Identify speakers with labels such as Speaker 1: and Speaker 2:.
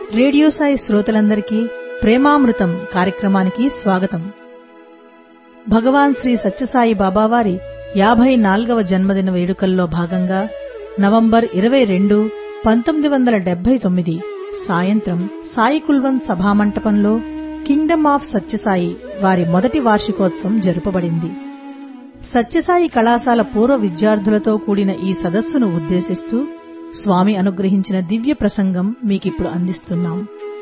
Speaker 1: radio Sai శ్రోతలందరికీ ప్రేమామృతం కార్యక్రమానికి స్వాగతం భగవాన్ శ్రీ సత్యసాయి బాబావారి యాభై నాల్గవ జన్మదిన వేడుకల్లో భాగంగా నవంబర్ ఇరవై రెండు పంతొమ్మిది వందల డెబ్బై తొమ్మిది సాయంత్రం సాయి కుల్వన్ సభామంటపంలో కింగ్డమ్ ఆఫ్ సత్యసాయి వారి మొదటి వార్షికోత్సవం జరుపబడింది సత్యసాయి కళాశాల పూర్వ విద్యార్థులతో కూడిన ఈ సదస్సును ఉద్దేశిస్తూ స్వామి అనుగ్రహించిన దివ్య ప్రసంగం మీకిప్పుడు అందిస్తున్నాం